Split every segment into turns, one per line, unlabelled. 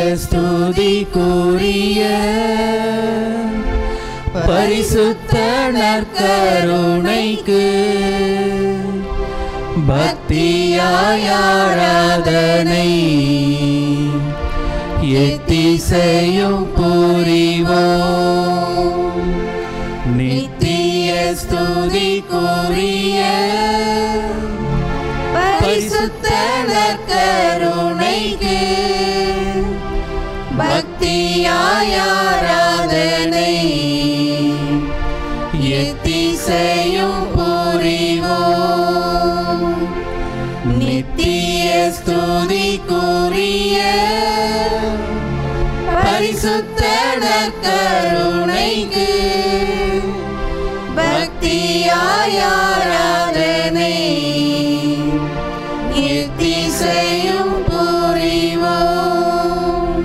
ஸ்துதிக்குரிய பரிசுத்த நற்கருணைக்கு பக்தியாய் ஆராதனை எத்திசையும் புரிவோம் நித்திய ஸ்துதிக்குரிய பரிசுத்த நற்கருணைக்கு பக்தியாய் ஆராதனை எத்திசையும் புரிவோம் நித்திய ஸ்துதிக்குரிய பரிசுத்த நற்கருணைக்கு பக்தியாய் ஆராதனை எத்திசையும் புரிவோம்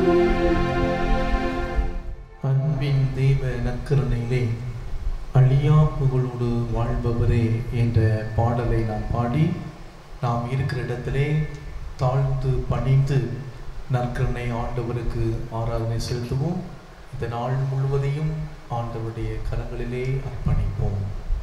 அன்பின் தெய்வ நற்கருணையிலே அழியா புகழோடு வாழ்பவரே என்ற பாடலை நாம் பாடி நாம் இருக்கிற இடத்திலே தாழ்ந்து பணிந்து நற்கருணை ஆண்டவருக்கு ஆராதனை செலுத்துவோம் இந்த நாள் முழுவதையும் ஆண்டவருடைய கரங்களிலே அர்ப்பணிப்போம்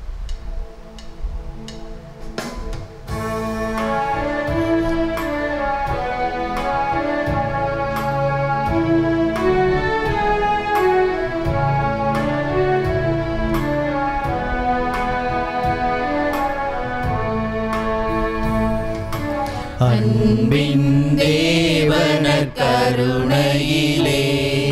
அன்பின் தேவன கருணையிலே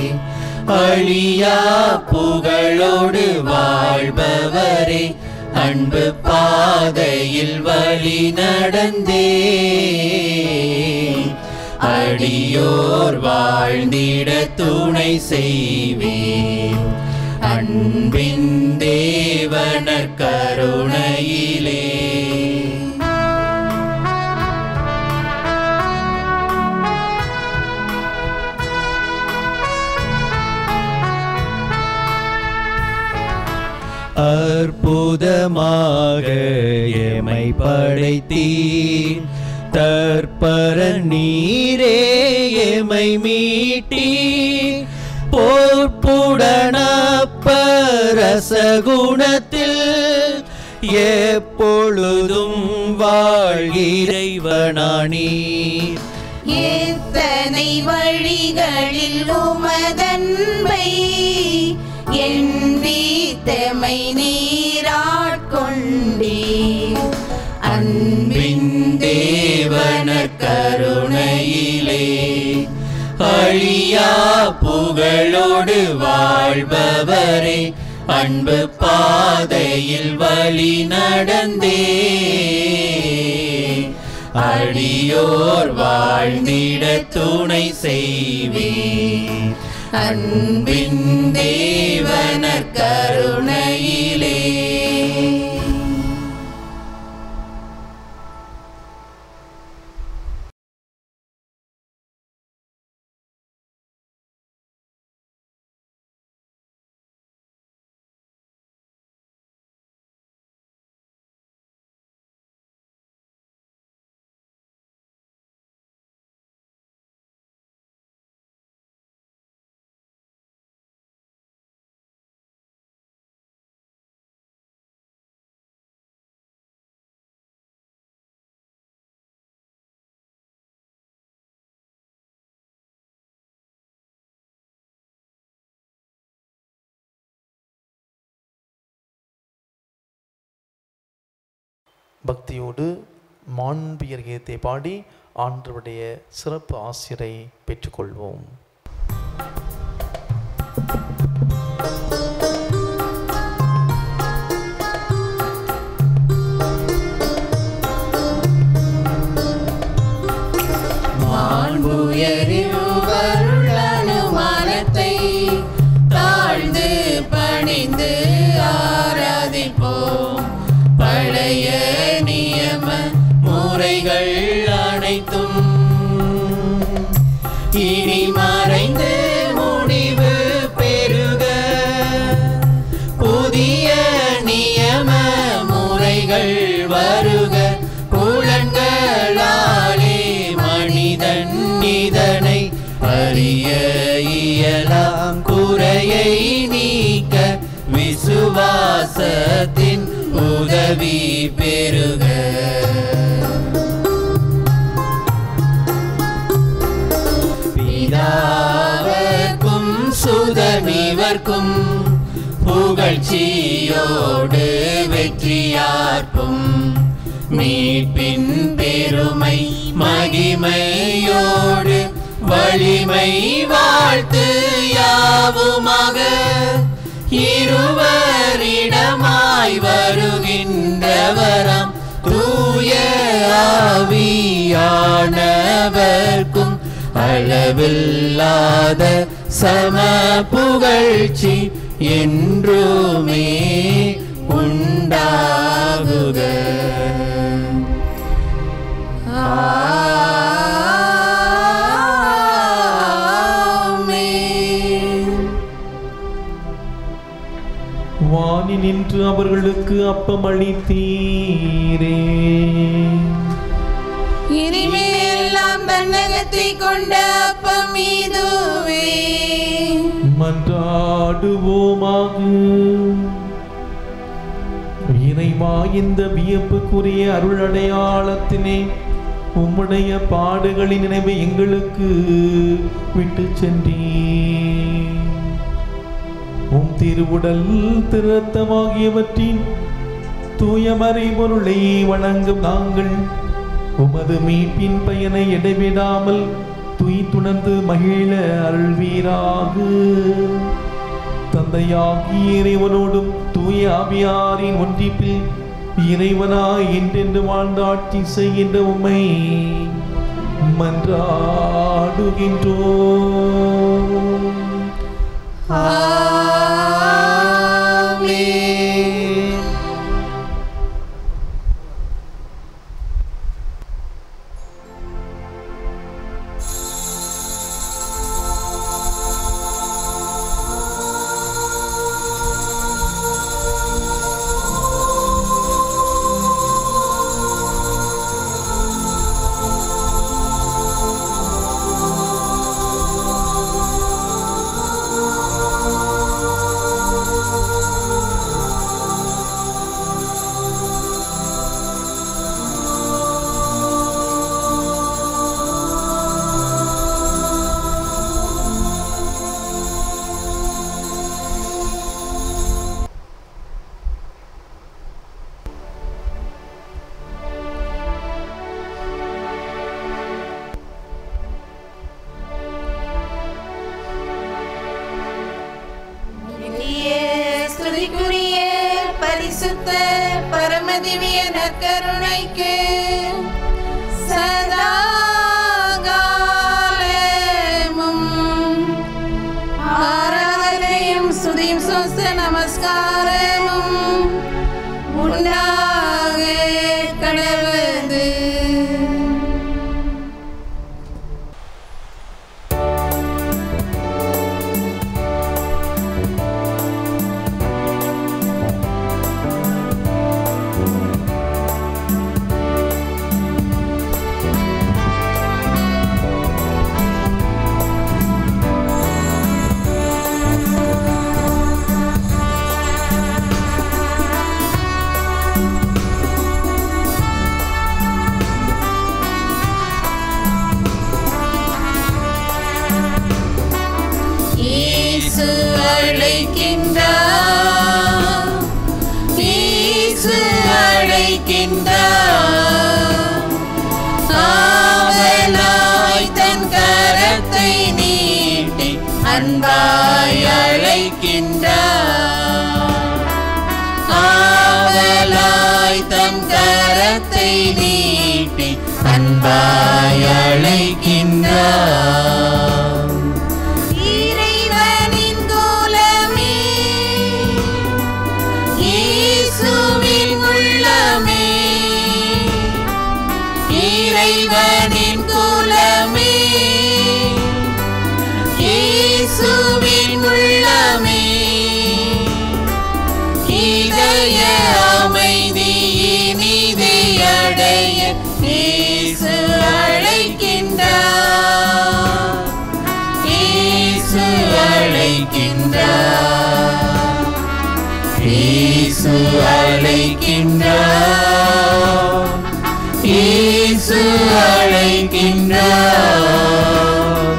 அழியா புகழோடு வாழ்பவரே அன்பு பாதையில் வழி நடந்தே அடியோர் வாழ்ந்திட துணை செய்வேன் அன்பின் தேவன கருணையிலே அற்புதமாக எமை படைத்தீர் தற்பர நீரே எமை மீட்டி போர்ப்புடனப்பரசகுணத்தில் எப்பொழுதும் வாழ்கிறைவனானீர்
எத்தனை வழிகளில் உமதன்பை எண்பீத்தமை நீராட்கொண்டே
அன்பின் தேவன கருணையிலே அழியா புகழோடு வாழ்பவரே அன்பு பாதையில் வழி நடந்தே அடியோர் வாழ்ந்திட துணை செய்வேன் அன்பின் தேவன கருணையிலே
பக்தியோடு மாண்பியர் கீதத்தை பாடி ஆண்டவருடைய சிறப்பு ஆசிரை பெற்றுக்கொள்வோம்
மாண்புயரில் அனுமானத்தை தாழ்ந்து பணிந்து ஆராதிப்போம் பழைய நியம முறைகள் அனைத்தும் இனி மறைந்து முடிவு பெறுக புதிய நியம முறைகள் வருக புலன்களாலே மனிதன் இதனை அறிய இயலாம் குறையை நீக்க விசுவாசத்தின் உதவி பெருக பிதாவர்க்கும் சுதனிவர்க்கும் புகழ்ச்சியோடு வெற்றியார்க்கும் மீட்பின் பெருமை மகிமையோடு வலிமை வாழ்த்து யாவுமாக இருவரிடமாய் வருகின்றவராம் தூய ஆவியானவர்க்கும் அளவில்லாத சம புகழ்ச்சி என்றுமே உண்டாகுக
ஆமென்.
வானி நின்று அவர்களுக்கு அப்பம் அளித்தீரே
இனிமேலாம் தன்னகத்தை கொண்ட அப்பம் இதுவே
மன்றாடுவோமாக இறைவா இந்த வியப்புக்குரிய அருள் அடையாளத்தினை உம்முடைய பாடுகளின் நினைவை எங்களுக்கு விட்டு சென்றீர் உம் திருவுடல் திருத்தமாகியவற்றின் தூய மறைபொருளை வணங்கும் நாங்கள் உமது மீட்பின் பயனை இடைவிடாமல் துய்துணர்ந்து மகிழ அருள்வீராக தந்தையாகிய இறைவனோடும் தூய ஆவியாரின் ஒன்றிப்பில் இறைவனாய் என்றென்று வாழ்ந்து ஆட்சி செய்கின்ற உம்மை மன்றாடுகின்றோம்
ஆமென். நித்திய ஸ்துதிக்குரிய பரிசுத்த பரமதிவிய நற்கருணைக்கு சதா காலமும் ஆராதனையும் ஸ்துதியும் சொஸ்த நமஸ்காரமும் உண்டாக கடவுது இயேசு அழைக்கின்றார் இயேசு அழைக்கின்றார் ஆவலாய் தன் கரத்தை நீட்டி அன்பாய் அழைக்கின்றார் ஆவலாய் தன் கரத்தை நீட்டி அன்பாய் அழைக்கின்றார் இறைவனின் கோலமே இயேசுவின் உள்ளமே இறைவனின் கோலமே இயேசுவின் உள்ளமே இதய அமைதி இனிதை அடைய இயேசு அழைக்கின்றார் அழைக்கின்றார் இயேசு அழைக்கின்றார் இயேசு அழைக்கின்றார்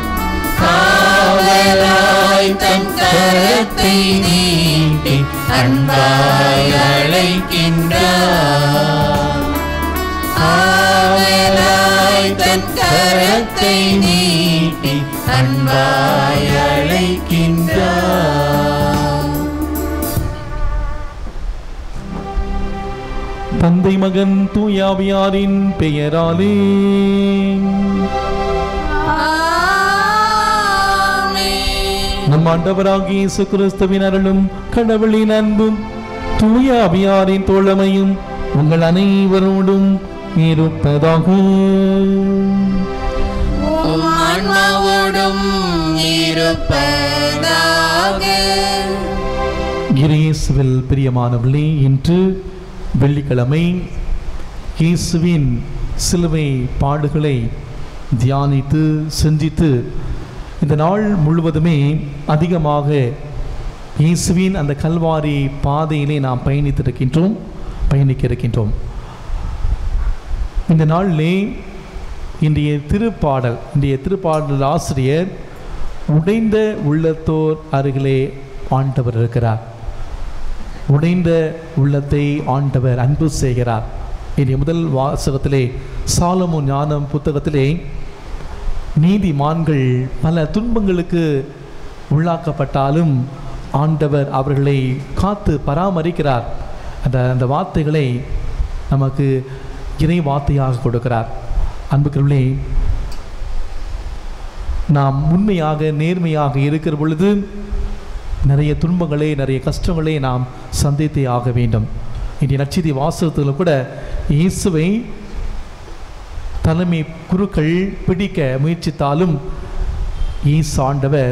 காவலாய் தன் கரத்தை நீட்டி அன்பாய் அழைக்கின்றார் காவலாய் தன் கரத்தை நீட்டி அன்பாய் அழைக்கின்றார்
தந்தை மகன் தூயாவியாரின் பெயராலே
ஆமென்.
நம் ஆண்டவராகிய இயேசு கிறிஸ்துவின் அருளும் கடவுளின் அன்பும் தூய அபியாரின் தோழமையும் உங்கள் அனைவரோடும் இருப்பதாக
உம் ஆன்மாவோடும் இருப்பதாக
இயேசுவில் பிரியமானவர்களே இன்று வெள்ளிக்கிழமை இயேசுவின் சிலுவை பாடுகளை தியானித்து சிந்தித்து இந்த நாள் முழுவதுமே அதிகமாக இயேசுவின் அந்த கல்வாரி பாதையிலே நாம் பயணித்திருக்கின்றோம் பயணிக்க இருக்கின்றோம் இந்த நாளிலே இன்றைய திருப்பாடல் இன்றைய திருப்பாடல் ஆசிரியர் உடைந்த உள்ளத்தோர் அருகிலே ஆண்டவர் இருக்கிறார் உடைந்த உள்ளத்தை ஆண்டவர் அன்பு செய்கிறார் இன்றைய முதல் வாசகத்திலே சாலமோ ஞானம் புத்தகத்திலே நீதிமான்கள் பல துன்பங்களுக்கு உள்ளாக்கப்பட்டாலும் ஆண்டவர் அவர்களை காத்து பராமரிக்கிறார் அந்த அந்த வார்த்தைகளை நமக்கு இறை வார்த்தையாக கொடுக்கிறார் அன்புக்குள்ளே நாம் உண்மையாக நேர்மையாக இருக்கிற பொழுது நிறைய துன்பங்களே நிறைய கஷ்டங்களே நாம் சந்தித்தே ஆக வேண்டும் இன்றைய நட்சதி வாசகத்தில் கூட இயேசுவை தலைமை குருக்கள் பிடிக்க முயற்சித்தாலும் இயேசு ஆண்டவர்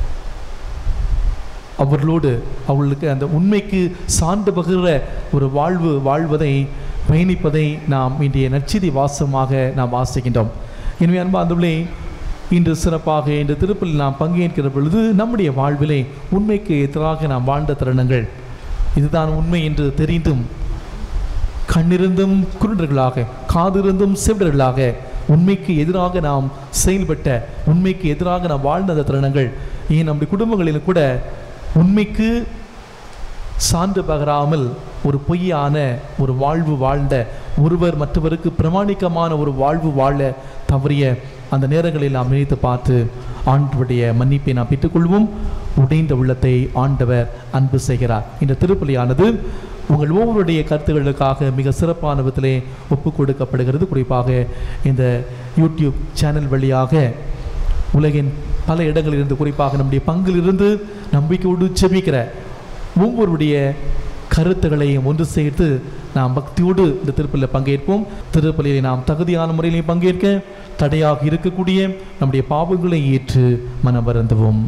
அவர்களோடு அவர்களுக்கு அந்த உண்மைக்கு சான்று பகிர்ற ஒரு வாழ்வு வாழ்வதை பயணிப்பதை நாம் இன்றைய நற்செய்தி வாசமாக நாம் வாசிக்கின்றோம் எனவே அன்பார்ந்தவர்களே இன்று சிறப்பாக இந்த திருப்பலில் நாம் பங்கேற்கிற பொழுது நம்முடைய வாழ்விலே உண்மைக்கு எதிராக நாம் வாழ்ந்த தருணங்கள் இதுதான் உண்மை என்று தெரிந்தும் கண்ணிருந்தும் குருடர்களாக காதிருந்தும் செவிடர்களாக உண்மைக்கு எதிராக நாம் செயல்பட்ட உண்மைக்கு எதிராக நாம் வாழ்ந்த அந்த தருணங்கள் ஏன் நம்முடைய குடும்பங்களில் கூட உண்மைக்கு சான்று பகராமல் ஒரு பொய்யான ஒரு வாழ்வு வாழ்ந்த ஒருவர் மற்றவருக்கு பிரமாணிக்கமான ஒரு வாழ்வு வாழ தவறிய அந்த நேரங்களில் நாம் நினைத்து பார்த்து ஆண்டவருடைய மன்னிப்பை நாம் பெற்றுக்கொள்வோம் உடைந்த உள்ளத்தை ஆண்டவர் அன்பு செய்கிறார் இந்த திருப்பலியானது உங்கள் ஒவ்வொருடைய கருத்துக்களுக்காக மிக சிறப்பான விதத்திலே ஒப்பு கொடுக்கப்படுகிறது குறிப்பாக இந்த யூடியூப் சேனல் வழியாக உலகின் பல இடங்களிலிருந்து குறிப்பாக நம்முடைய பங்கிலிருந்து நம்பிக்கையோடு செபிக்கிற ஒவ்வொருடைய கருத்துக்களையும் ஒன்று சேர்த்து நாம் பக்தியோடு இந்த திருப்பலியில் பங்கேற்போம் திருப்பலியை நாம் தகுதியான முறையிலே பங்கேற்க தடையாக இருக்கக்கூடிய நம்முடைய பாவங்களை ஏற்று மனம் வருந்துவோம்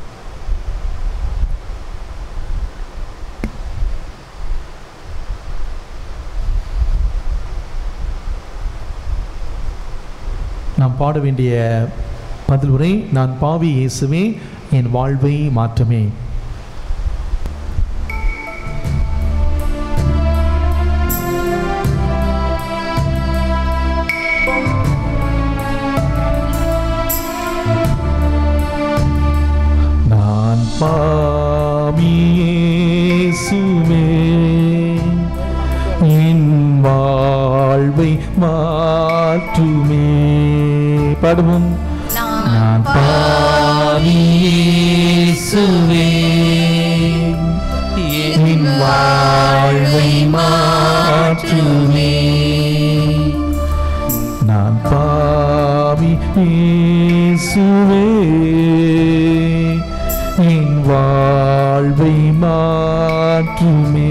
நாம் பாட வேண்டிய பதில் உரை நான் பாவி இயேசுவே என் வாழ்வை மாற்றுமே நான் பாவி இயேசுவே என் வாழ்வை மாற்றுமே பாடுவோம் நான் பாவி இயேசுவே என் வாழ்வை மாற்றுமே நான் பாவி இயேசுவே என் வாழ்வை மாற்றுமே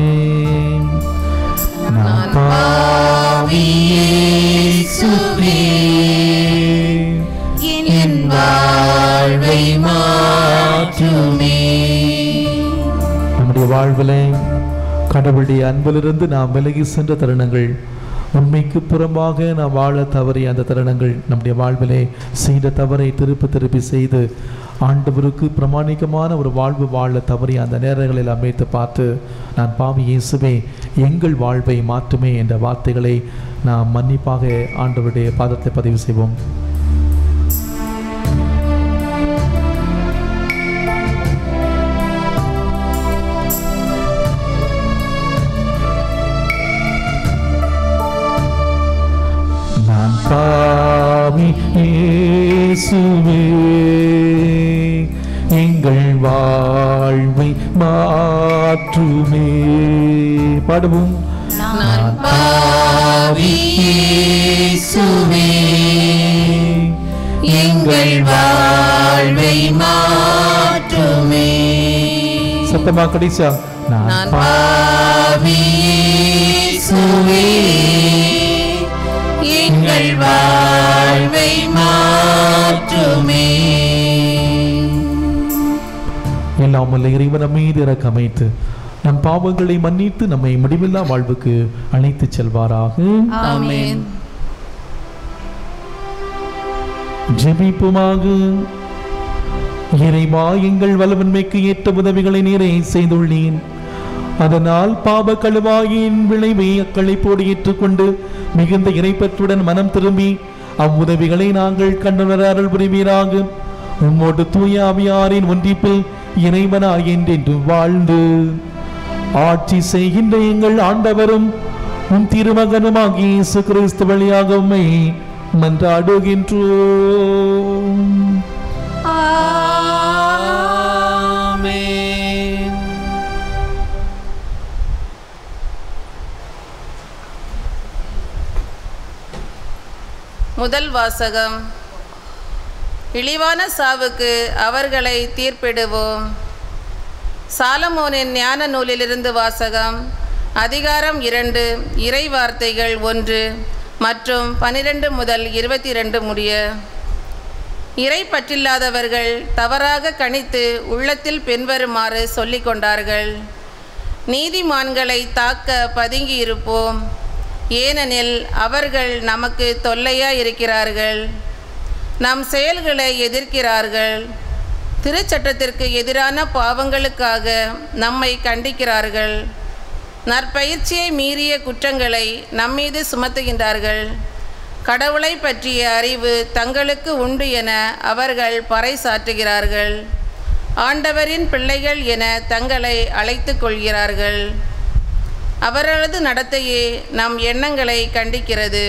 நான் பாவி இயேசுவே
என் வாழ்வை மாற்றுமே
நம்முடைய வாழ்வில் கடவுளுடைய அன்பிலிருந்து நாம் விலகி சென்ற தருணங்கள் உண்மைக்கு புறம்பாக நாம் வாழ தவறிய அந்த தருணங்கள் நம்முடைய வாழ்விலே செய்த தவறை திருப்பி திருப்பி செய்து ஆண்டவருக்கு பிரமாணிக்கமான ஒரு வாழ்வு வாழ தவறிய அந்த நேரங்களில் அமைத்து பார்த்து நான் பாவி இயேசுவே எங்கள் வாழ்வை மாற்றுமே என்ற வார்த்தைகளை நாம் மன்னிப்பாக ஆண்டவருடைய பாதத்தை பதிவு செய்வோம் நான் பாவி இயேசுவே எங்கள் வாழ்வை மாற்றுமே பாடுவோம்
நான் பாவி இயேசுவே எங்கள் வாழ்வை மாற்றுமே
சத்தமா கடைசியா நான்
நான் பாவி இயேசுவே எங்கள் வாழ்வை மாற்றுமே
எல்லாம் வல்ல இறைவன் நம் மீது இறக்க அமைத்து நம் பாவங்களை மன்னித்து நம்மை முடிவில்லா வாழ்வுக்கு அழைத்து செல்வாராக
ஆமென்
ஜெபிப்புமாக இறைவா எங்கள் வலுவன்மைக்கு ஏற்ற உதவிகளை நீரே செய்துள்ளேன் அதனால் பாவ கழுவாயின் விளைவை அக்களிப்போடு ஏற்றுக்கொண்டு மிகுந்த இறைப்பற்றுடன் மனம் திரும்பி அவ்வுதவிகளை நாங்கள் கண்டுணர அருள் புரிவீராக உம்மோடு தூய ஆவியாரின் ஒன்றிப்பில் இறைவனாய் என்றென்று வாழ்ந்து ஆட்சி செய்கின்ற எங்கள் ஆண்டவரும் உன் திருமகனுமாகிய இயேசு கிறிஸ்து வழியாக உம்மை மன்றாடுகின்றோம்
ஆமென்
முதல் வாசகம் இழிவான சாவுக்கு அவர்களை தீர்ப்பிடுவோம் சாலமோனின் ஞான நூலிலிருந்து வாசகம் அதிகாரம் இரண்டு இறை வார்த்தைகள் ஒன்று மற்றும் பனிரெண்டு முதல் இருபத்தி ரெண்டு முடிய இறை பற்றில்லாதவர்கள் தவறாக கணித்து உள்ளத்தில் பின்வருமாறு சொல்லிக் கொண்டார்கள் நீதிமான்களை தாக்க பதுங்கி இருப்போம் ஏனெனில் அவர்கள் நமக்கு தொல்லையா இருக்கிறார்கள் நம் செயல்களை எதிர்க்கிறார்கள் திருச்சட்டத்திற்கு எதிரான பாவங்களுக்காக நம்மை கண்டிக்கிறார்கள் நற்பயிற்சியை மீறிய குற்றங்களை நம்மீது சுமத்துகின்றார்கள் கடவுளை பற்றிய அறிவு தங்களுக்கு உண்டு என அவர்கள் பறைசாற்றுகிறார்கள் ஆண்டவரின் பிள்ளைகள் என தங்களை அழைத்து கொள்கிறார்கள் அவர்களது நடத்தையே நம் எண்ணங்களை கண்டிக்கிறது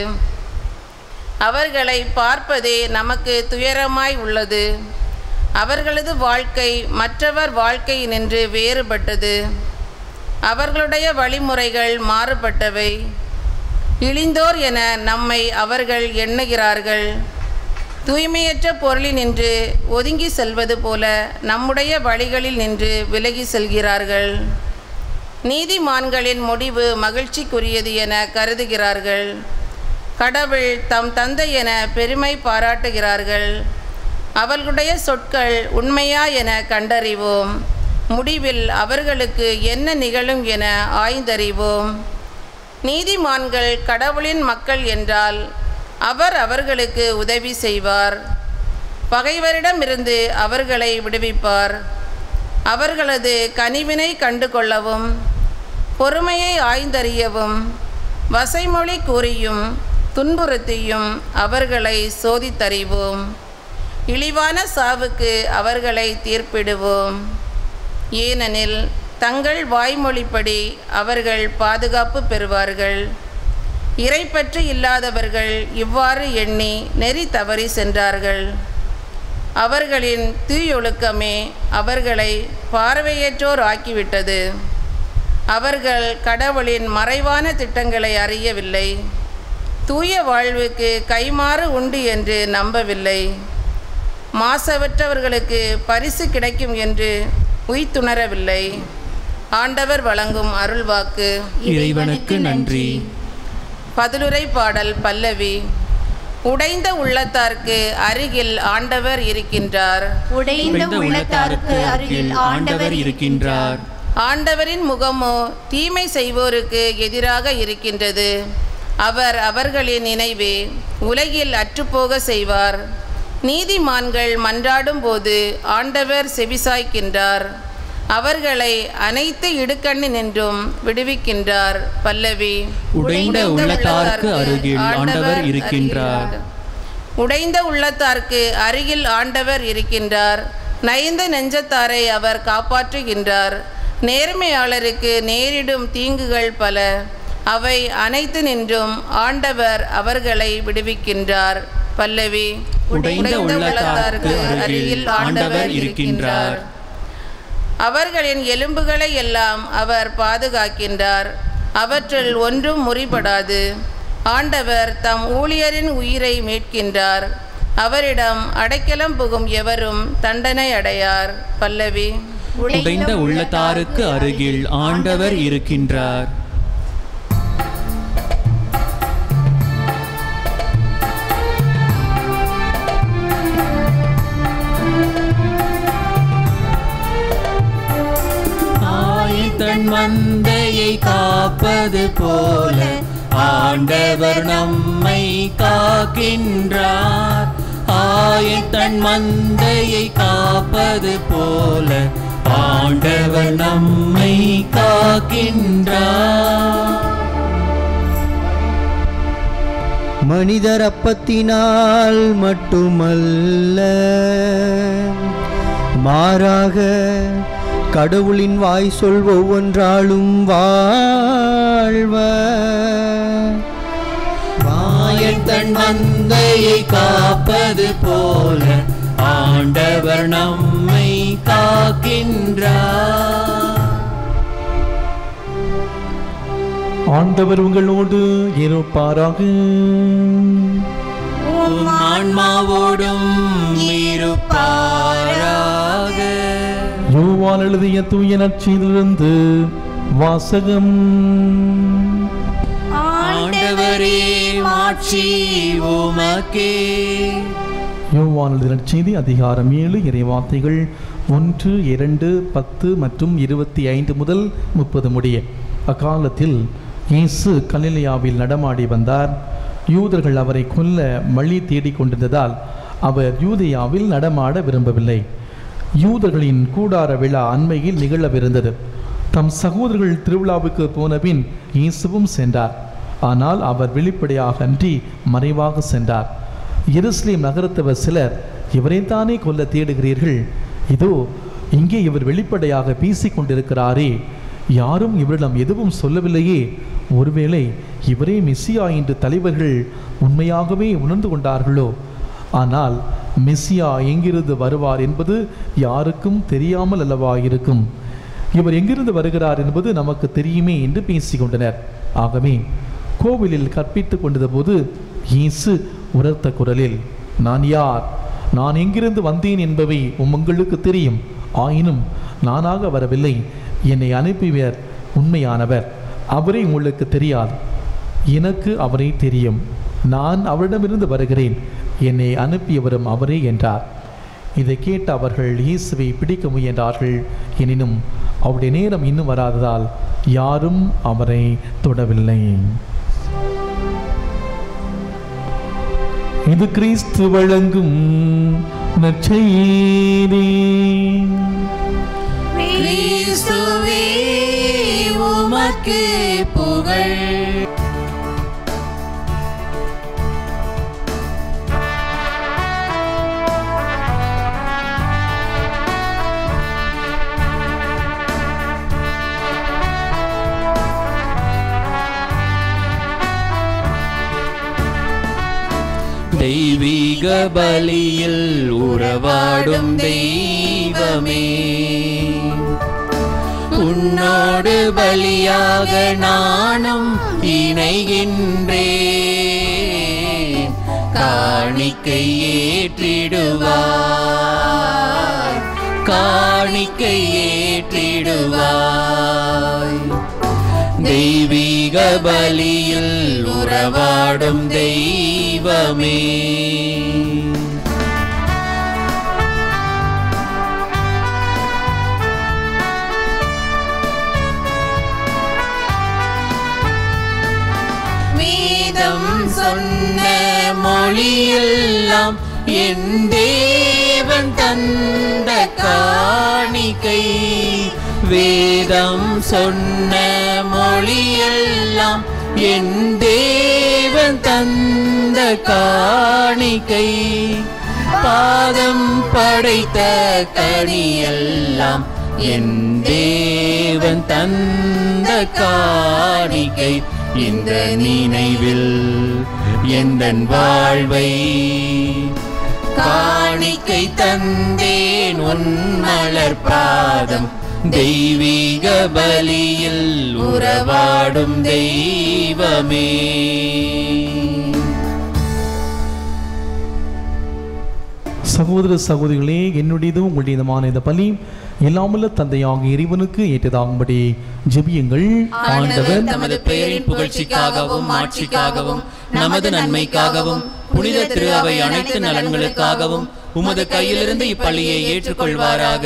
அவர்களை பார்ப்பதே நமக்கு துயரமாய் உள்ளது அவர்களது வாழ்க்கை மற்றவர் வாழ்க்கை நின்று வேறுபட்டது அவர்களுடைய வழிமுறைகள் மாறுபட்டவை இழிந்தோர் என நம்மை அவர்கள் எண்ணுகிறார்கள் தூய்மையற்ற பொருளில் நின்று ஒதுங்கி செல்வது போல நம்முடைய வழிகளில் நின்று விலகி செல்கிறார்கள் நீதிமான்களின் முடிவு மகிழ்ச்சிக்குரியது என கருதுகிறார்கள் கடவுள் தம் தந்தை என பெருமை பாராட்டுகிறார்கள் அவர்களுடைய சொற்கள் உண்மையா என கண்டறிவோம் முடிவில் அவர்களுக்கு என்ன நிகழும் என ஆய்ந்தறிவோம் நீதிமான்கள் கடவுளின் மக்கள் என்றால் அவர் அவர்களுக்கு உதவி செய்வார் பகைவரிடமிருந்து அவர்களை விடுவிப்பார் அவர்களது கனிவினை கண்டு கொள்ளவும் பொறுமையை ஆய்ந்தறியவும் வசைமொழி கூறியும் துன்புறுத்தியும் அவர்களை சோதித்தறிவோம் இழிவான சாவுக்கு அவர்களை தீர்ப்பிடுவோம் ஏனெனில் தங்கள் வாய்மொழிப்படி அவர்கள் பாதுகாப்பு பெறுவார்கள் இறைப்பற்று இல்லாதவர்கள் இவ்வாறு எண்ணி நெறி தவறி சென்றார்கள் அவர்களின் தீயொழுக்கமே அவர்களை பார்வையற்றோர் ஆக்கிவிட்டது அவர்கள் கடவுளின் மறைவான திட்டங்களை அறியவில்லை தூய வாழ்வுக்கு கைமாறு உண்டு என்று நம்பவில்லை மாசவற்றவர்களுக்கு பரிசு கிடைக்கும் என்று உய்த்துணரவில்லை ஆண்டவர் வழங்கும் அருள்வாக்கு
இறைவனுக்கு நன்றி
பதிலுரை பாடல் பல்லவி உடைந்த உள்ளத்தார்க்கு அருகில் ஆண்டவர் இருக்கின்றார்
உடைந்த உள்ளத்தாருக்கு அருகில் ஆண்டவர் இருக்கின்றார்
ஆண்டவரின் முகமோ தீமை செய்வோருக்கு எதிராக இருக்கின்றது அவர் அவர்களின் நினைவே உலகில் அற்றுப்போக செய்வார் நீதிமான்கள் மன்றாடும் போது ஆண்டவர் செவிசாய்க்கின்றார் அவர்களை அனைத்து இடுக்கண்ணினின்றும் விடுவிக்கின்றார் பல்லவி
உடைந்த உள்ளத்தார்க்கு அருகில் ஆண்டவர் இருக்கின்றார்.
உடைந்த உள்ளத்தார்க்கு அருகில் ஆண்டவர் இருக்கின்றார் நைந்த நெஞ்சத்தாரை அவர் காப்பாற்றுகின்றார் நேர்மையாளருக்கு நேரிடும் தீங்குகள் பல அவை அனைத்து நின்றும் ஆண்டவர் அவர்களை விடுவிக்கின்றார் பல்லவி
உடைந்த உள்ளத்தார்க்கு அருகில் ஆண்டவர் இருக்கின்றார்.
அவர்களின் எலும்புகளை எல்லாம் அவர் பாதுகாக்கின்றார் அவற்றில் ஒன்றும் முறிபடாது ஆண்டவர் தம் ஊழியரின் உயிரை மீட்கின்றார் அவரிடம் அடைக்கலம் புகும் எவரும் தண்டனை அடையார் பல்லவி
உடைந்த உள்ளத்தாருக்கு அருகில் ஆண்டவர் இருக்கின்றார் ஆயின் தன் மந்தையை காப்பது போல ஆண்டவர் நம்மை காக்கின்றார் ஆயின் தன் மந்தையை காப்பது போல ஆண்டவர் நம்மை காக்கின்றார்
மனிதர் அப்பத்தினால் மட்டுமல்ல மாறாக கடவுளின் வாய் சொல் ஒவ்வொன்றாலும் வாழ்வ
வாயன் தன் மந்தையை காப்பது போல ஆண்டவர் நம்மை காக்கின்றார்
ஆண்டவர் உங்களோடு இருப்பாராக
உம் ஆன்மாவோடும் இருப்பாராக
யோவான் எழுதிய தூய நற்செய்தியிலிருந்து வாசகம்
ஆண்டவரே மாட்சி உமக்கே
யோவான் எழுதிய நற்செய்தி அதிகாரம் ஏழு இறைவார்த்தைகள் ஒன்று இரண்டு பத்து மற்றும் இருபத்தி ஐந்து முதல் முப்பது முடிய அக்காலத்தில் இயேசு கலிலியாவில் நடமாடி வந்தார் யூதர்கள் அவரை கொல்ல வழி தேடிக் கொண்டிருந்ததால் அவர் யூதேயாவில் நடமாட விரும்பவில்லை யூதர்களின் கூடார விழா அண்மையில் நிகழவிருந்தது தம் சகோதரர்கள் திருவிழாவுக்கு போனபின் இயேசுவும் சென்றார் ஆனால் அவர் வெளிப்படையாக அன்றி மறைவாக சென்றார் எருசலேம் நகரத்தவர் சிலர் இவரைத்தானே கொல்ல தேடுகிறீர்கள் இதோ இங்கே இவர் வெளிப்படையாக பேசிக் கொண்டிருக்கிறாரே யாரும் இவரிடம் எதுவும் சொல்லவில்லையே ஒருவேளை இவரே மெஸ்ஸியா என்று தலைவர்கள் உண்மையாகவே உணர்ந்து கொண்டார்களோ ஆனால் மெஸ்ஸியா எங்கிருந்து வருவார் என்பது யாருக்கும் தெரியாமல் அல்லவா இருக்கும் இவர் எங்கிருந்து வருகிறார் என்பது நமக்கு தெரியுமே என்று பேசிக்கொண்டனர் ஆகவே கோவிலில் கற்பித்துக் கொண்டபோது இயேசு உரத்த குரலில் நான் யார் நான் எங்கிருந்து வந்தேன் என்பவை உங்களுக்கு தெரியும் ஆயினும் நானாக வரவில்லை என்னை அனுப்பியவர் உண்மையானவர் அவரை உங்களுக்கு தெரியாது எனக்கு அவரை தெரியும் நான் அவரிடமிருந்து வருகிறேன் என்னை அனுப்பியவரும் அவரே என்றார் இதை கேட்ட அவர்கள் இயேசுவை பிடிக்க முயன்றார்கள் எனினும் அவருடைய நேரம் இன்னும் வராததால் யாரும் அவரை தொடவில்லை இது கிறிஸ்து வழங்கும் நற்செய்தி
கிறிஸ்துவே உமக்கு புகழ்
தெய்வீக பலியில் உறவாடும் தெய்வமே உன்னோடு பலியாக நானும் இணைகின்றேன் காணிக்கை ஏற்றிடுவாய் காணிக்கை ஏற்றிடுவாய் தெய்வீக பலியில் உறவாடும் தெய்வமே வேதம் சொன்ன மொழியெல்லாம் என் தேவன் தந்த காணிக்கை வேதம் சொன்ன மொழியெல்லாம் என் தேவன் தந்த காணிக்கை பாதம் படைத்த கனியெல்லாம் என் தேவன் தந்த காணிக்கை இந்த நினைவில் எந்தன் வாழ்வை காணிக்கை தந்தேன் உன் மலர் பாதம் தெய்வீக பலியில் உறவாடும் தெய்வமே
சகோதர சகோதரிகளே என்னுடையதும் உங்களுடையதுமான இந்த பலி எல்லாமல்ல தந்தையாக இறைவனுக்கு ஏற்றதாகும்படி ஜெபியுங்கள்
ஆண்டவர் தமது பெயரின் புகழ்ச்சிக்காகவும் மாட்சிக்காகவும் நமது நன்மைக்காகவும் புனித திரு அவை அனைத்து நலன்களுக்காகவும் உமது கையிலிருந்து இப்பள்ளியை ஏற்றுக்கொள்வாராக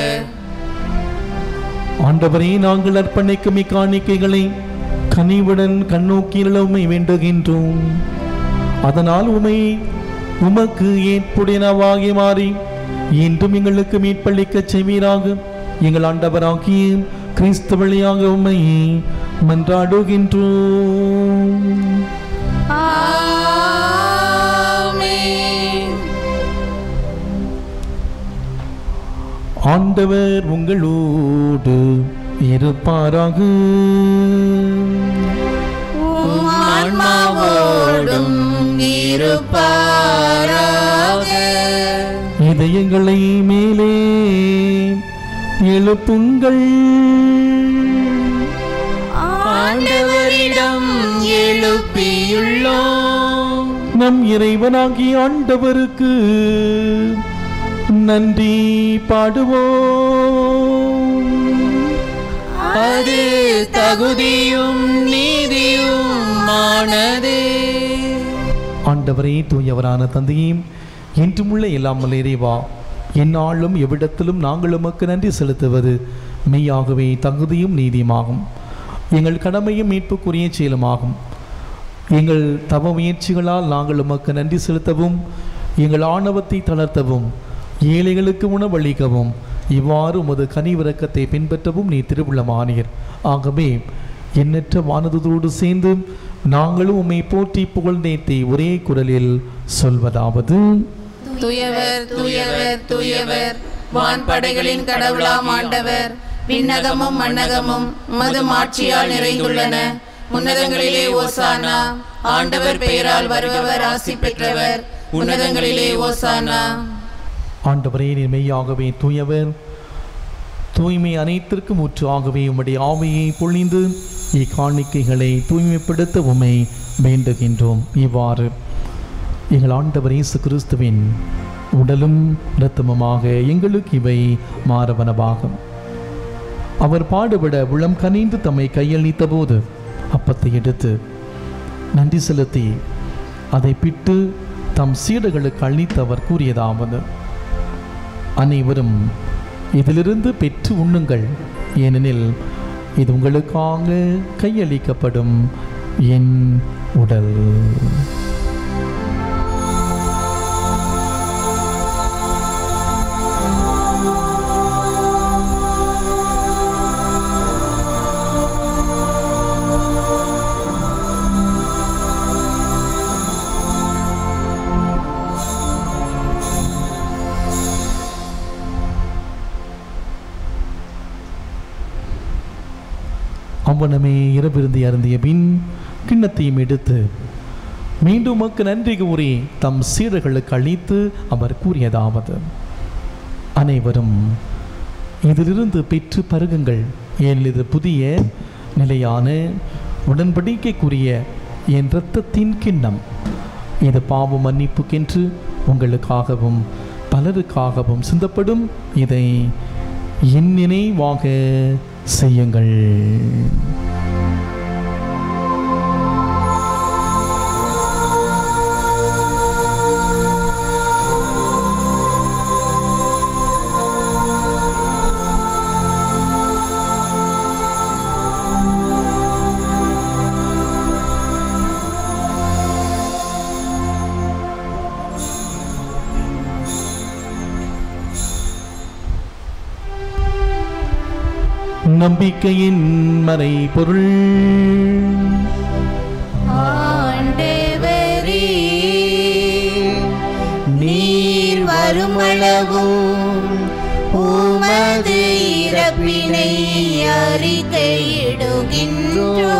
ஆண்டவரே நாங்கள் அர்ப்பணிக்கும் இக்காணிக்கைகளை கனிவுடன் கண்ணோக்கியில் உமை வேண்டுகின்றோம் அதனால் உமை உமக்கு ஏற்புடையனவாகி மாறி இன்றும் எங்களுக்கு மீட்பளிக்கச் செய்வீராக எங்கள் ஆண்டவராகிய கிறிஸ்து வழியாக உம்மை மன்றாடுகின்றோம் ஆண்டவர் உங்களோடு இருப்பாராக
உம் ஆன்மாவோடும் இருப்பாராக
இதயங்களை மேலே எழுப்புங்கள்
ஆண்டவரிடம் எழுப்பியுள்ளோம்
நம் இறைவனாகிய ஆண்டவருக்கு நன்றி பாடுவோம்
அது தகுதியும் நீதியும் ஆனதே
ஆண்டவரே தூயவரான தந்தையும் என்றுமுள்ள எல்லாம் வல்ல இறைவா எந்நாளும் எவ்விடத்திலும் நாங்கள் உமக்கு நன்றி செலுத்துவது மெய்யாகவே தகுதியும் நீதியுமாகும் எங்கள் கடமையும் மீட்புக்குரிய செயலுமாகும் எங்கள் தவ முயற்சிகளால் நாங்கள் உமக்கு நன்றி செலுத்தவும் எங்கள் ஆணவத்தை தளர்த்தவும் ஏழைகளுக்கு உணவளிக்கவும் இவ்வாறு உமது கனிவிறக்கத்தை பின்பற்றவும் நீ திருவுள்ளமானீர் ஆகவே எண்ணற்ற வானதோடு சேர்ந்து நாங்களும் உம்மை போற்றி புகழ்ந்தேத்தி ஒரே குரலில் சொல்வதாவது
தூயவர் தூயவர் தூயவர் வான்படைகளின் கடவுளாம் ஆண்டவர் விண்ணகமும் மண்ணகமும் மது மாட்சியால் நிறைந்துள்ளன உன்னதங்களிலே ஓசானா ஆண்டவர் பெயரால் வருபவர் ஆசி பெற்றவர் உன்னதங்களிலே ஓசானா
ஆண்டவரே நீர் மெய்யாகவே தூயவர் தூய்மை அனைத்திற்கும் ஊற்றாகவே உம்முடைய ஆவியை பொழிந்து இக்காணிக்கைகளை தூய்மைப்படுத்த உம்மை வேண்டுகின்றோம் இவ்வாறு எங்கள் ஆண்டவர் இயேசு கிறிஸ்துவின் உடலும் இரத்தமுமாக எங்களுக்கு இவை மாறவனவாகும் அவர் பாடுபட உளம் கனிந்து தம்மை கையளித்த போது அப்பத்தை எடுத்து நன்றி செலுத்தி அதை பிட்டு தம் சீடர்களுக்கு அளித்து அவர் கூறியதாவது அனைவரும் இதிலிருந்து பெற்று உண்ணுங்கள் ஏனெனில் இது உங்களுக்காக கையளிக்கப்படும் என் உடல் அவ்வனமே இரவிருந்தி அருந்திய பின் கிண்ணத்தையும் எடுத்து மீண்டும் உமக்கு நன்றி கூறி தம் சீடர்களுக்கு அளித்து அவர் கூறியதாவது அனைவரும் இதிலிருந்து பெற்று பருகுங்கள் ஏனெனில் இது புதிய நிலையான உடன்படிக்கைக்குரிய என் இரத்தத்தின் கிண்ணம் இது பாவ மன்னிப்புக்கென்று உங்களுக்காகவும் பலருக்காகவும் சிந்தப்படும் இதை என் நினைவாக செய்யுங்கள் நம்பிக்கையின் மறை பொருள்
ஆண்டவரே நீர் வருமளவும் உமது இறப்பினை அறிக்கையிடுகின்றோ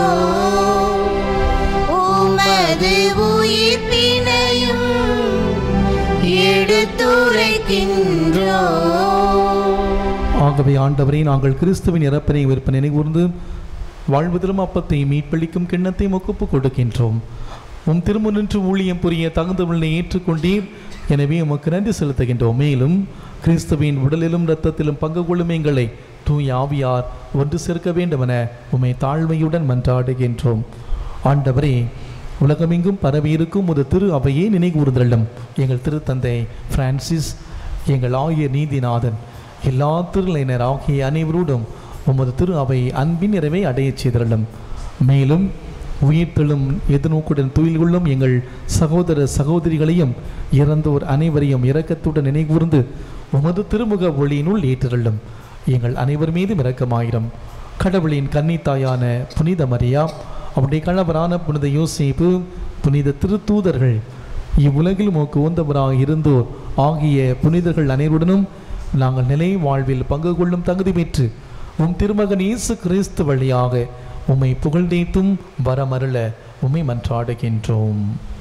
உமது உயிர்ப்பினையும் எடுத்துரைக்கின்றோ
ஆகவே ஆண்டவரே நாங்கள் கிறிஸ்துவின் இறப்பினை விற்பனை நினைகூர்ந்து வாழ்வதிலும் அப்பத்தை மீட்பளிக்கும் கிண்ணத்தை ஒப்புப்பு கொடுக்கின்றோம் உம் திருமுனின்று ஊழியம் புரிய தகுந்தவளை ஏற்றுக்கொண்டீர் எனவே உமக்கு நன்றி செலுத்துகின்றோம் மேலும் கிறிஸ்துவின் உடலிலும் இரத்தத்திலும் பங்கு கொள்ளும் எங்களை தூய் ஆவியார் ஒன்று சேர்க்க வேண்டுமென உம்மை தாழ்மையுடன் மன்றாடுகின்றோம் ஆண்டவரே உலகமெங்கும் பரவியிருக்கும் ஒரு திரு அவையே நினைகூர்ந்தள்ளும் எங்கள் திருத்தந்தை பிரான்சிஸ் எங்கள் ஆகிய நீதிநாதன் எல்லா திருநிலையினர் ஆகிய அனைவரோடும் உமது திரு அவை அன்பின் நிறைவை அடையச் செய்திருளும் மேலும் உயிர்த்தெழும் எதிர்நோக்குடன் துயில் கொள்ளும் எங்கள் சகோதர சகோதரிகளையும் இறந்தோர் அனைவரையும் இரக்கத்துடன் நினைகூர்ந்து உமது திருமுக ஒளியினுள் ஏற்றிருளும் எங்கள் அனைவர் மீதும் இரக்கமாயிரம் கடவுளின் கன்னித்தாயான புனித மரியா அவருடைய கணவரான புனித யோசேப்பு புனித திருத்தூதர்கள் இவ்வுலகில் உமக்கு உந்தவராக இருந்தோர் ஆகிய புனிதர்கள் அனைவருடனும் நாங்கள் நிலை வாழ்வில் பங்கு கொள்ளும் தகுதி பெற்று உம் திருமகன் இயேசு கிறிஸ்து வழியாக உம்மை புகழ்ந்தேத்தும் வரமருள உம்மை மன்றாடுகின்றோம்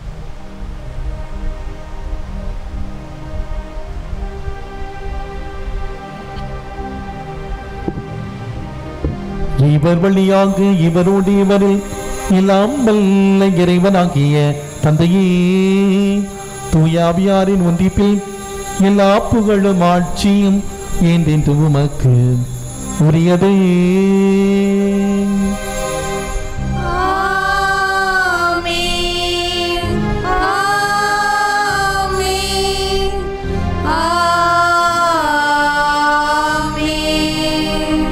இவர் வழியாக இவரோடு இவரில் எல்லாம் வல்ல இறைவனாகிய தந்தையே தூயாவியாரின் ஒன்றிப்பில் எல்லா புகழும் ஆட்சியும் ஏந்தென்று உமக்கு உரியதே
ஆமென் ஆமென் ஆமென்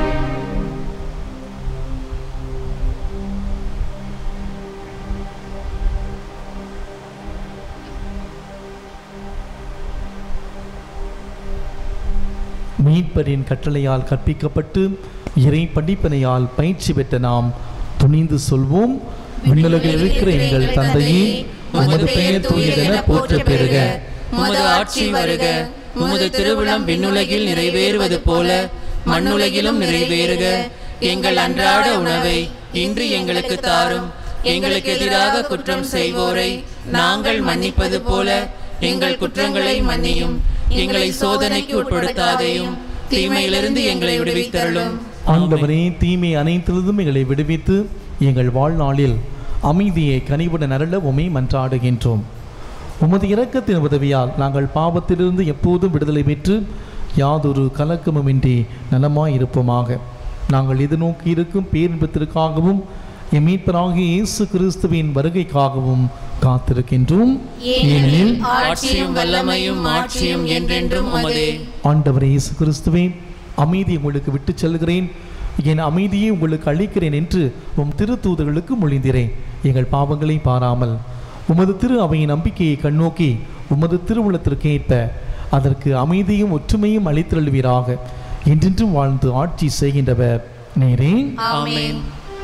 மீட்பரின் கட்டளையால் கற்பிக்கப்பட்டு இறை படிப்பனையால் பயிற்சி பெற்ற நாம் துணிந்து சொல்வோம் விண்ணுலகில் இருக்கிற எங்கள் தந்தையே உமது பெயர் தூயதென போற்ற பெறுக
உமது ஆட்சி வருக உமது திருவிழம் விண்ணுலகில் நிறைவேறுவது போல மண்ணுலகிலும் நிறைவேறுக எங்கள் அன்றாட உணவை இன்று எங்களுக்கு தாரும் எங்களுக்கு எதிராக குற்றம் செய்வோரை நாங்கள் மன்னிப்பது போல எங்கள் குற்றங்களை மன்னியும் எங்களை சோதனைக்கு உட்படுத்தாதையும் தீமையிலிருந்து எங்களை விடுவித்தருளும்
ஆண்டவரே தீமை அனைத்திலிருந்தும் எங்களை விடுவித்து எங்கள் வாழ்நாளில் அமைதியை கனிவுடன் அருள உமை மன்றாடுகின்றோம் உமது இரக்கத்தின் உதவியால் நாங்கள் பாவத்திலிருந்து எப்போதும் விடுதலை பெற்று யாதொரு கலக்கமுமின்றி நலமாய் இருப்போமாக நாங்கள் எதிர்நோக்கி இருக்கும் பேரின்பத்திற்காகவும் எம் மீட்பராகிய இயேசு கிறிஸ்துவின் வருகைக்காகவும் காத்திருக்கின்றோம் ஏனெனில்
ஆட்சியும் வல்லமையும் ஆட்சியும் என்றென்றும் உமதே
ஆண்டவரே இயேசு கிறிஸ்துவே அமைதி உங்களுக்கு விட்டுச் செல்கிறேன் என் அமைதியை உங்களுக்கு அளிக்கிறேன் என்று உம் திருத்தூதர்களுக்கு மொழிந்திரேன் எங்கள் பாவங்களை பாராமல் உமது திரு அவையின் நம்பிக்கையை கண்ணோக்கி உமது திருவுளத்திற்கு ஏற்ப அதற்கு அமைதியும் ஒற்றுமையும் அளித்தருள்வீராக என்றென்றும் வாழ்ந்து ஆட்சி செய்கின்றவர் நேரே
ஆமென்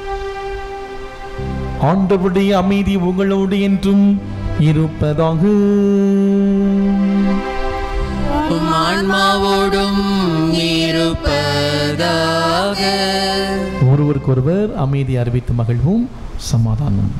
ஆண்டவருடைய அமைதி உங்களோடு என்றும் இருப்பதாக
உம் ஆன்மாவோடும் இருப்பதாக
ஒருவருக்கொருவர் அமைதி அறிவித்து மகிழ்வும் சமாதானம்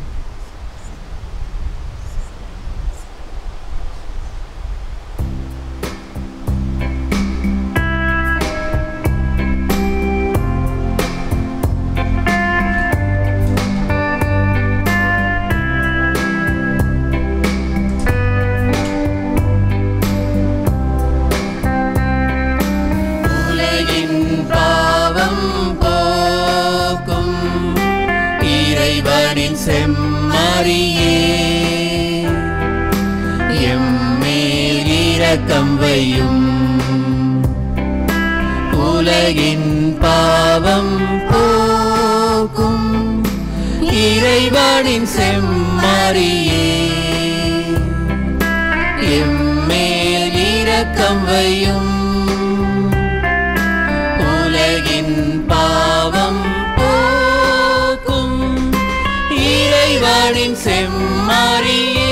உலகின் பாவம் போக்கும் இறைவனின் செம்மறியே எம்மேல் இரக்கம் வையும் உலகின் பாவம் போக்கும் இறைவனின் செம்மறியே எம்மேல் இரக்கம் வையும் உலகின் பா இறைவனின் செம்மறியே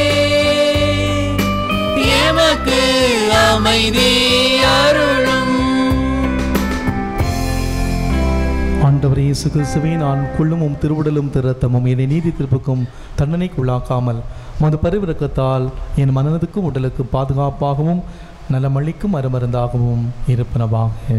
எமக்கு அமைதி அருளும்
ஆண்டவர் இயேசு கிறிஸ்துவே நான் கொள்ளுமும் திருவுடலும் திருத்தமும் என்னை நீதி திருப்புக்கும் தண்டனைக்குள்ளாக்காமல் மது பரிவிறக்கத்தால் என் மனதுக்கும் உடலுக்கும் பாதுகாப்பாகவும் நலமளிக்கும் அருமருந்தாகவும் இருப்பனவாக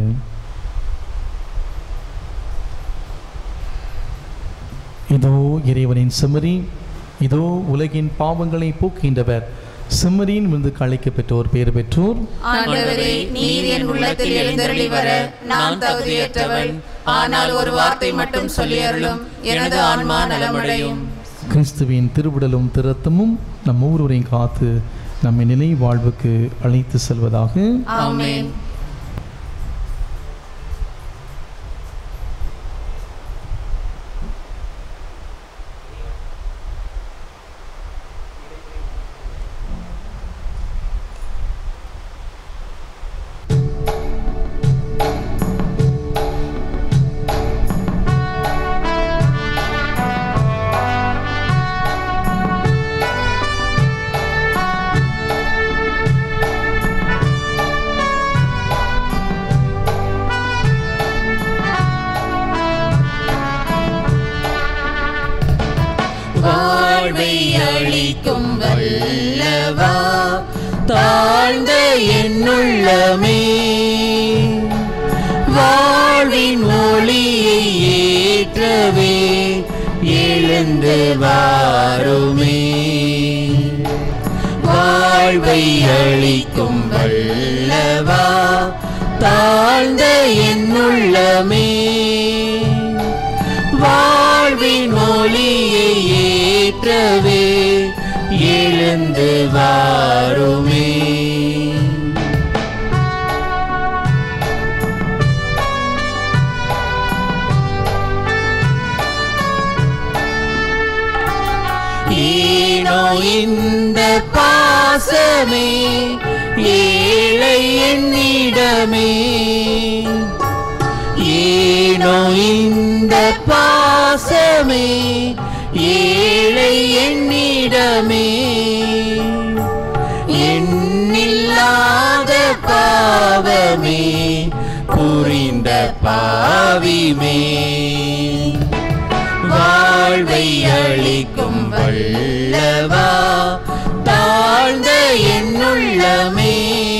இதோ இறைவனின் செம்மறி இதோ உலகின் பாவங்களை போக்கின்றவர் செம்மறியின் விருந்து அழைக்க பெற்றோர் பேர் பெற்றோர்
ஆண்டவரே நீர் என் உள்ளத்தில் எழுந்தருளி வர நான் தகுதியற்றவன் ஆனால் ஒரு வார்த்தை மட்டும் சொல்லி அருளும் எனது ஆன்மா நலமடையும்
கிறிஸ்துவின் திருவுடலும் திருத்தமும் நம் ஒவ்வொருவரையும் காத்து நம்மை நிலை வாழ்வுக்கு அழைத்து செல்வதாக
ஆமென்
வாழ்வை அளிக்கும் வல்லவா தாழ்ந்த என்னுள்ளமே வாழ்வின் ஒளியை ஏற்றவே எழுந்து வாருமே வாழ்வை அளிக்கும் வல்லவா தாழ்ந்த என்னுள்ளமே வாழ்வின் ஒளியை ஏற்றவே எழுந்து வாருமே ஈனோ இந்த பாசமே ஏழை என்னிடமே ஏனோ இந்த பாசமே ஏழை என்னிடமே எண்ணில்லாத பாவமே புரிந்த பாவிமே வாழ்வை அளிக்கும் வல்லவா தாழ்ந்த என்னுள்ளமே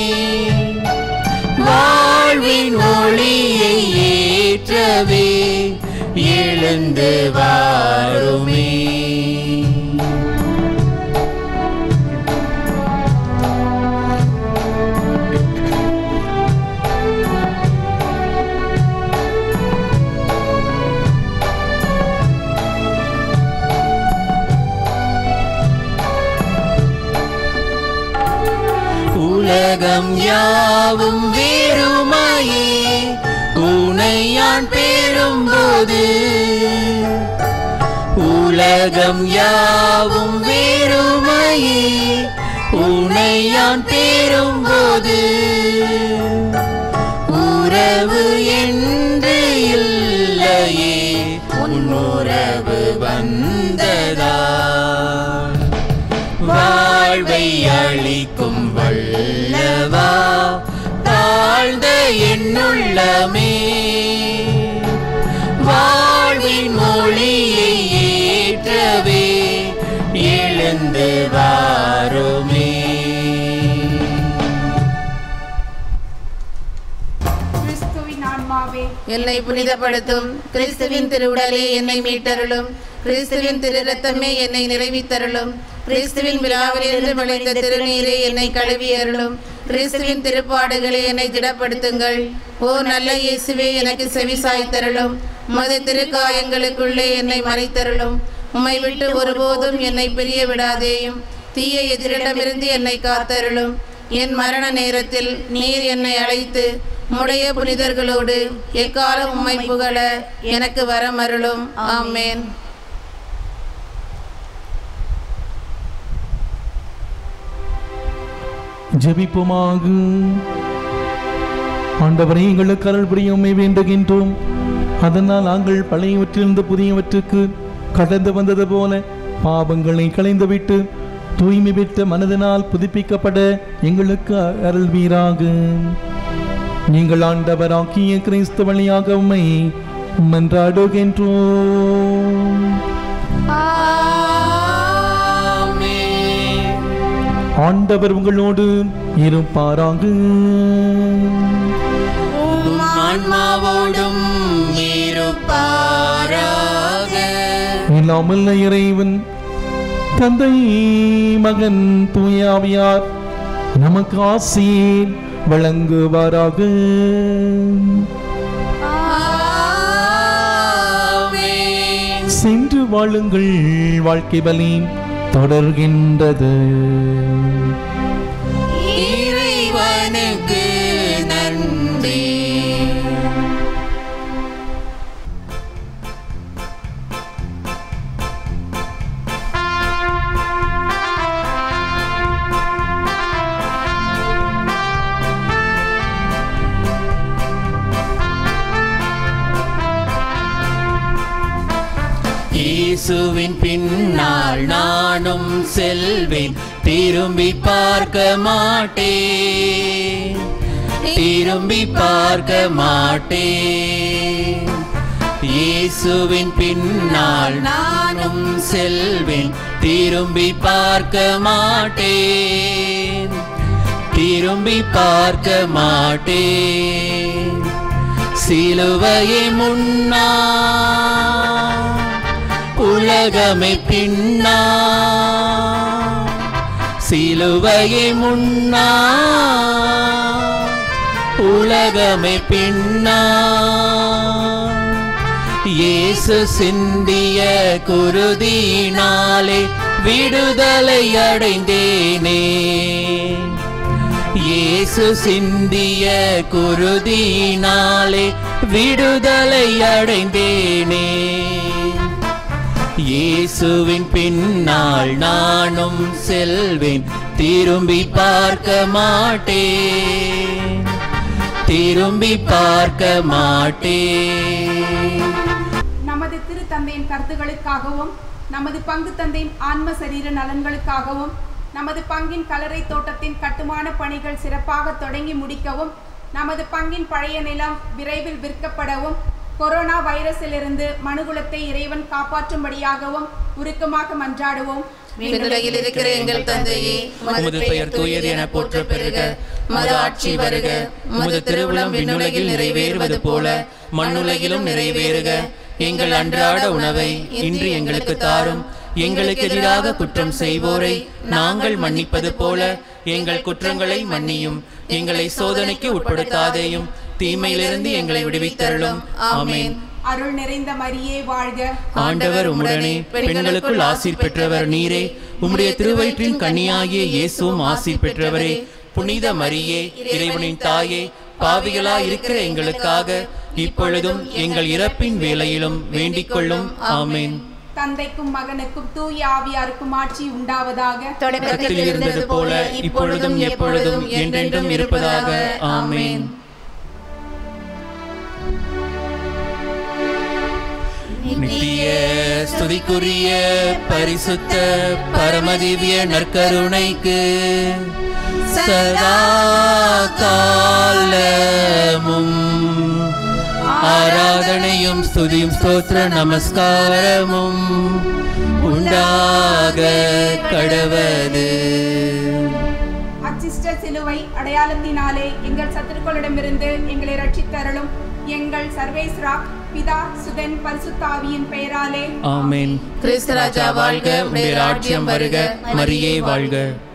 வாழ்வின் ஒளியை ஏற்றவே எழுந்து வாருமே உலகம் யாவும் வேறுமையே உனையான் பெறும்போது உலகம் யாவும் வேறுமையே உனையான் பெறும்போது உறவு என்று இல்லையே உன்னுறவு வந்ததா வாழ்வை அளிக்கும் வல்லவா தாழ்ந்த என்னுள்ளமே வாழ்வின் மொழியை ஏற்றவே எழுந்து வாருமே
கிறிஸ்துவின் ஆன்மாவே
என்னை புனிதப்படுத்தும் கிறிஸ்துவின் திருவுடலே என்னை மீட்டருளும் கிறிஸ்துவின் திரு ரத்தமே என்னை நிறைவித்தருளும் கிறிஸ்துவின் விழாவிலிருந்து விளைந்த திருநீரே என்னை கழுவி அருளும் கிறிஸ்துவின் திருப்பாடுகளே என்னை திடப்படுத்துங்கள் ஓ நல்ல இயேசுவே எனக்கு செவி சாய்த்தருளும் உமது திருக்காயங்களுக்குள்ளே என்னை மறைத்தருளும் உம்மை விட்டு ஒருபோதும் என்னை பிரிய விடாதேயும் தீய எதிரிடமிருந்து என்னை காத்தருளும் என் மரண நேரத்தில் நீர் என்னை அழைத்து முடைய புனிதர்களோடு எக்காலம் உம்மை புகழ எனக்கு வரமருளும் ஆமேன்
ஜெபிப்போமாக ஆண்டவரை எங்களுக்கு அருள் புரியுமை வேண்டுகின்றோம் அதனால் நாங்கள் பழையவற்றிலிருந்து புதியவற்றுக்கு கடந்து வந்தது போல பாவங்களை களைந்துவிட்டு தூய்மை பெற்ற மனதினால் புதுப்பிக்கப்பட எங்களுக்கு அருள்வீராக நீங்கள் ஆண்டவராக்கிய கிறிஸ்து வழியாக உம்மை மன்றாடுகின்றோம் ஆண்டவர் உங்களோடு இருப்பாராக
உம் ஆன்மாவோடும் இருப்பாராக
இல்லாமல் இறைவன் தந்தை மகன் தூயாவியார் நமக்கு ஆசீர் வழங்குவாராக
ஆமென்.
சென்று வாழுங்கள் வாழ்க்கை பலி தொடர்கின்றது
இறைவனுக்கு நன்றி இயேசுவின் பின்னால் நானும் செல்வேன் திரும்பி பார்க்க மாட்டேன் திரும்பி பார்க்க மாட்டேன் இயேசுவின் பின்னால் நானும் செல்வேன் திரும்பி பார்க்க மாட்டேன் திரும்பி பார்க்க மாட்டேன் சிலுவையை முன்னா உலகமே பின்னா சிலுவையை முன்னா உலகமே பின்னா இயேசு சிந்திய குருதியினாலே விடுதலை அடைந்தேனே இயேசு சிந்திய குருதியினாலே விடுதலை அடைந்தேனே இயேசுவின் பின்னால் நானும் செல்வேன் திரும்பி பார்க்க மாட்டேன் திரும்பி பார்க்க மாட்டேன்
நமது திருத்தந்தையின் கருத்துகளுக்காகவும் நமது பங்கு தந்தையின் ஆன்ம சரீர நலன்களுக்காகவும் நமது பங்கின் கலரை தோட்டத்தின் கட்டுமான பணிகள் சிறப்பாக தொடங்கி முடிக்கவும் நமது பங்கின் பழைய நிலம் விரைவில் விற்கப்படவும் கொரோனா வைரஸிலிருந்து மனுகுலத்தை இறைவன் காப்பாற்றும்படியாகவும் உருக்கமாக மன்றாடுவோம்
விண்ணுலகில் இருக்கிற எங்கள் தந்தையே
உமது பெயர் தூயது என போற்ற பெருக மது ஆட்சி வருக உமது திருவிழம் விண்ணுலகில் நிறைவேறுவது போல மண்ணுலகிலும் நிறைவேறுக எங்கள் அன்றாட உணவை இன்று எங்களுக்கு தாரும் எங்களுக்கு எதிராக குற்றம் செய்வோரை நாங்கள் மன்னிப்பது போல எங்கள் குற்றங்களை மன்னியும் எங்களை சோதனைக்கு உட்படுத்தாதேயும் தீமையிலிருந்து எங்களை விடுவித்தருளும் ஆமென்
அருள் நிறைந்த மரியே வாழ்க
ஆண்டவர் உம்முடனே பெண்களுக்குள் ஆசீர் பெற்றவர் நீரே உம்முடைய திருவயிற்றின் கன்னியாகிய இயேசுவும் ஆசீர் பெற்றவரே புனித மரியே இறைவனின் தாயே பாவிகளா இருக்கிற எங்களுக்காக இப்பொழுதும் எங்கள் இறப்பின் வேளையிலும் வேண்டிக் கொள்ளும் ஆமென்
தந்தைக்கும் மகனுக்கும் தூய ஆவியாருக்கும் ஆட்சி உண்டாவதாக
தொடக்கத்தில் இருந்தது போல இப்பொழுதும் எப்பொழுதும் என்றென்றும் இருப்பதாக ஆமென் நித்திய ஸ்துதிக்குரிய பரிசுத்த பரமதிவ்ய நற்கருணைக்கு சதா காலமும் ஆராதனையும் ஸ்துதியும் ஸ்தோத்திர நமஸ்காரமும் உண்டாக கடவது
அச்சிஷ்ட சிலுவை அடையாளத்தினாலே எங்கள் சத்துருக்களிடமிருந்து எங்களை ரட்சித்தருளும் எங்கள் சர்வேஸ்ரா பிதா சுதன் பரிசுத்தாவியின் பெயராலே
ஆமென்
கிறிஸ்து ராஜா வாழ்க
உடைய ராஜ்யம் வருக மரியே வாழ்க